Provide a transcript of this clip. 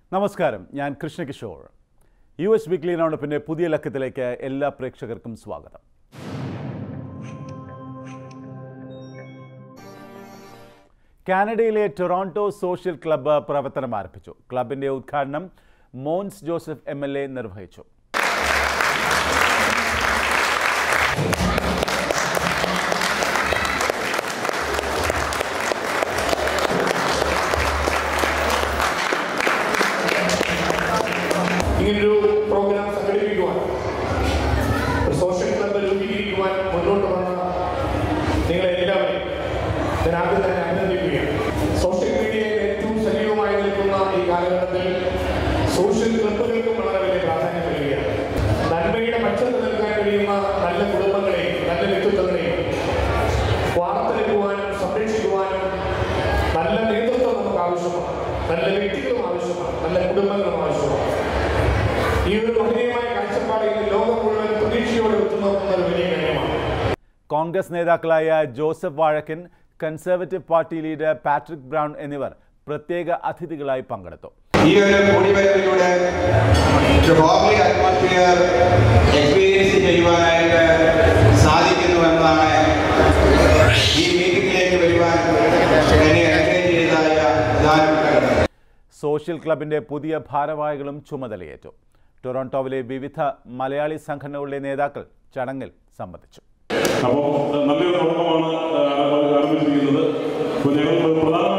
നമസ്കാരം ഞാൻ Krishnakishor U S weekly റൗണ്ടപ്പിൻ്റെ പുതിയ ലക്കത്തിലേക്ക് എല്ലാ പ്രേക്ഷകർക്കും സ്വാഗതം കാനഡയിലെ ടൊറോണ്ടോ സോഷ്യൽ ക്ലബ്ബ് പ്രവർത്തനം ആരംഭിച്ചു ക്ലബിന്റെ ഉദ്ഘാടനം Mons Joseph M L A നിർവഹിച്ചു ഇങ്ങനൊരു പ്രോഗ്രാം സംഘടിപ്പിക്കുവാൻ ഒരു സോഷ്യൽ ക്ലബ്ബ് രൂപീകരിക്കുവാൻ മുന്നോട്ട് വന്ന നിങ്ങളെ എല്ലാവരെയും ഞാൻ ആദ്യം തന്നെ അഭിനന്ദിക്കുകയാണ് സോഷ്യൽ മീഡിയയിൽ ഏറ്റവും സജീവമായി നിൽക്കുന്ന ഈ കാലഘട്ടത്തിൽ സോഷ്യൽ ക്ലബ്ബുകൾക്കും വളരെ വലിയ പ്രാധാന്യം നൽകുകയാണ് നന്മയുടെ പക്ഷത്ത് നിൽക്കാൻ കഴിയുന്ന നല്ല കുടുംബങ്ങളെയും നല്ല വ്യക്തിത്വങ്ങളെയും വാർത്തെടുക്കുവാനും സംരക്ഷിക്കുവാനും നല്ല നേതൃത്വം നമുക്ക് ആവശ്യമാണ് നല്ല വ്യക്തികളും ആവശ്യമാണ് നല്ല കുടുംബങ്ങളും ആവശ്യമാണ് ഈ ഒരു മഹനീയമായ കാഴ്ചപ്പാട് ഇന്ന് ലോകം മുഴുവൻ പ്രതീക്ഷയോടെ ഉറ്റുനോക്കുന്ന ഒരു വലിയ കാര്യമാണ് കോൺഗ്രസ് നേതാക്കളായ Joseph Vazhakkan conservative party leader Patrick Brown എന്നിവർ പ്രത്യേക അതിഥികളായി പങ്കെടുത്തു ഈ ഒരു കൂടിവരവിലൂടെ ഒരു ഹോംലി അറ്റ്മോസ്ഫിയർ എക്സ്പീരിയൻസ് ചെയ്യുവാനായിട്ട് സാധിക്കുന്നു എന്നതാണ് ഈ മീറ്റിംഗിലേക്ക് വരുവാൻ എന്നെ എൻകറേജ് ചെയ്തതായ പ്രധാനപ്പെട്ട ഘടകം സോഷ്യൽ ക്ലബിന്റെ പുതിയ ഭാരവാഹികളും ചുമതലയേറ്റു ടൊറോണ്ടോവിലെ വിവിധ മലയാളി സംഘടനകളുടെ നേതാക്കൾ ചടങ്ങിൽ സംബന്ധിച്ചു അപ്പോൾ നല്ലൊരു തുടക്കമാണ് ആരംഭിച്ചിരിക്കുന്നത് അപ്പോൾ ഞങ്ങൾ പ്രധാനമായും